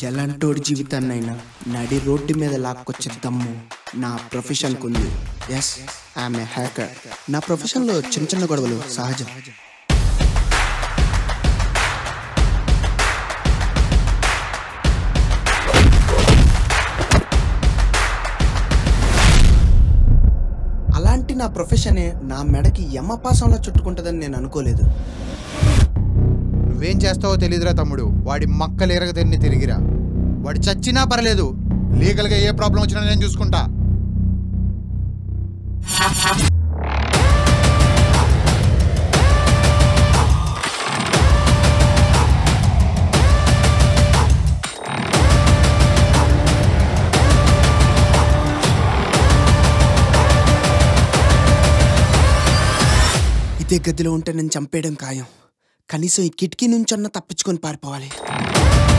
ఎలాంటోడి జీవితాన్నైనా నడి రోడ్డు మీద లాక్కొచ్చే దమ్ము నా ప్రొఫెషన్కు ఉంది ఎస్ ఐఎమ్ ఏ హ్యాకర్ నా ప్రొఫెషన్లో చిన్న చిన్న గొడవలు సహజం అలాంటి నా ప్రొఫెషనే నా మెడకి యమపాసంలో చుట్టుకుంటుందని నేను అనుకోలేదు నువ్వేం చేస్తావో తెలియదురా తమ్ముడు వాడి మక్కలు ఎరగదన్ని తిరిగిరా వాడు చచ్చినా పర్లేదు లీగల్గా ఏ ప్రాబ్లం వచ్చినా నేను చూసుకుంటా ఇదే గదిలో ఉంటే నేను చంపేయడం ఖాయం కనీసం ఈ కిటికీ నుంచన్నా తప్పించుకొని పారిపోవాలి